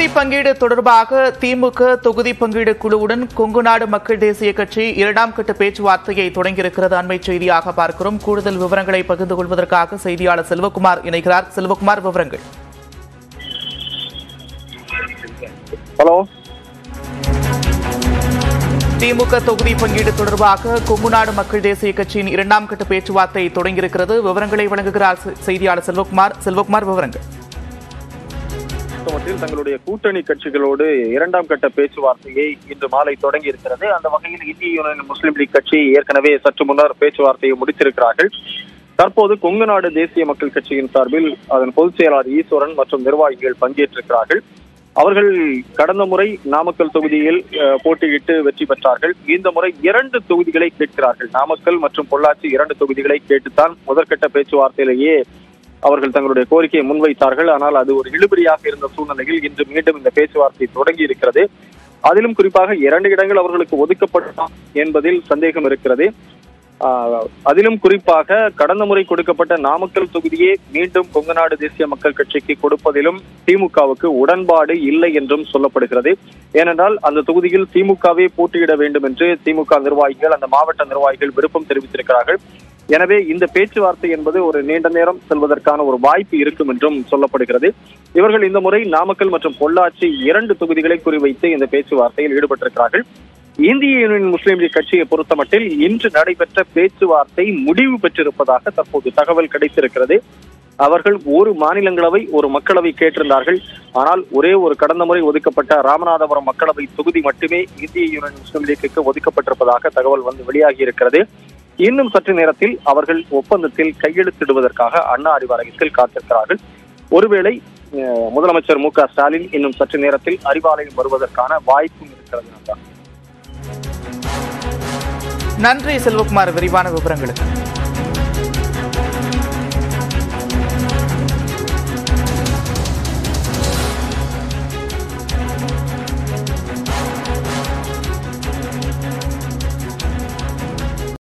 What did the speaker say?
பங்கீடு தொடர்பாக திமுக தொகுதி பங்கீடு குழுவுடன் கொங்குநாடு மக்கள் தேசிய கட்சி இரண்டாம் கட்ட பேச்சுவார்த்தையை தொடங்கியிருக்கிறது அண்மை செய்தியாக பார்க்கிறோம் கூடுதல் விவரங்களை பகிர்ந்து கொள்வதற்காக செய்தியாளர் செல்வகுமார் இணைகிறார் செல்வகுமார் விவரங்கள் ஹலோ திமுக தொகுதி பங்கீடு தொடர்பாக கொங்குநாடு மக்கள் தேசிய கட்சியின் இரண்டாம் கட்ட பேச்சுவார்த்தை தொடங்கியிருக்கிறது விவரங்களை வழங்குகிறார் செ- செய்தியாளர் செல்வகுமார் செல்வகுமார் விவரங்கள் மத்தியில் தங்களுடைய கூட்டணி கட்சிகளோடு இரண்டாம் கட்ட பேச்சுவார்த்தையை இன்று மாலை தொடங்கி இருக்கிறது அந்த வகையில் இந்திய யூனியன் முஸ்லீம் லீக் கட்சி ஏற்கனவே சற்று முன்னர் பேச்சுவார்த்தையை முடித்திருக்கிறார்கள் தற்போது கொங்கு நாடு தேசிய மக்கள் கட்சியின் சார்பில் அதன் பொதுச் செயலாளர் ஈஸ்வரன் மற்றும் நிர்வாகிகள் பங்கேற்றிருக்கிறார்கள் அவர்கள் கடந்த முறை நாமக்கல் தொகுதியில் அஹ், போட்டியிட்டு வெற்றி பெற்றார்கள் இந்த முறை இரண்டு தொகுதிகளை கேட்கிறார்கள் நாமக்கல் மற்றும் பொள்ளாச்சி இரண்டு தொகுதிகளை கேட்டுத்தான் முதற்கட்ட பேச்சுவார்த்தையிலேயே அவர்கள் தங்களுடைய கோரிக்கையை முன்வைத்தார்கள் ஆனால் அது ஒரு இழுபறியாக இருந்த சூழ்நிலையில் இன்று மீண்டும் இந்த பேச்சுவார்த்தை தொடங்கி இருக்கிறது அதிலும் குறிப்பாக இரண்டு இடங்கள் அவர்களுக்கு ஒதுக்கப்படலாம் என்பதில் சந்தேகம் இருக்கிறது ஆஹ், அதிலும் குறிப்பாக கடந்த முறை கொடுக்கப்பட்ட நாமக்கல் தொகுதியே மீண்டும் கொங்குநாடு தேசிய மக்கள் கட்சிக்கு கொடுப்பதிலும் திமுகவுக்கு உடன்பாடு இல்லை என்றும் சொல்லப்படுகிறது ஏனென்றால் அந்த தொகுதியில் திமுகவே போட்டியிட வேண்டும் என்று திமுக நிர்வாகிகள் அந்த மாவட்ட நிர்வாகிகள் விருப்பம் தெரிவித்திருக்கிறார்கள் எனவே இந்த பேச்சுவார்த்தை என்பது ஒரு நீண்ட நேரம் செல்வதற்கான ஒரு வாய்ப்பு இருக்கும் என்றும் சொல்லப்படுகிறது இவர்கள் இந்த முறை நாமக்கல் மற்றும் பொள்ளாச்சி இரண்டு தொகுதிகளை குறிவைத்து இந்த பேச்சுவார்த்தையில் ஈடுபட்டிருக்கிறார்கள் இந்திய யூனியன் முஸ்லீம் லீக் கட்சியை பொறுத்தமட்டில் இன்று நடைபெற்ற பேச்சுவார்த்தை முடிவு பெற்றிருப்பதாக தற்போது தகவல் கிடைத்திருக்கிறது அவர்கள் ஒரு மாநிலங்களவை ஒரு மக்களவை கேட்டிருந்தார்கள் ஆனால் ஒரே ஒரு கடந்த முறை ஒதுக்கப்பட்ட ராமநாதபுரம் மக்களவை தொகுதி மட்டுமே இந்திய யூனியன் முஸ்லீம் லீக்குக்கு ஒதுக்கப்பட்டிருப்பதாக தகவல் வந்து வெளியாகி இருக்கிறது இன்னும் சற்று நேரத்தில் அவர்கள் ஒப்பந்தத்தில் கையெழுத்திடுவதற்காக அண்ணா அறிவாலயத்தில் காத்திருக்கிறார்கள் ஒருவேளை அஹ், முதலமைச்சர் மு க ஸ்டாலின் இன்னும் சற்று நேரத்தில் அறிவாலயம் வருவதற்கான வாய்ப்பும் இருக்கிறது நந்தா. நன்றி செல்வகுமார் விரிவான விவரங்களுக்கு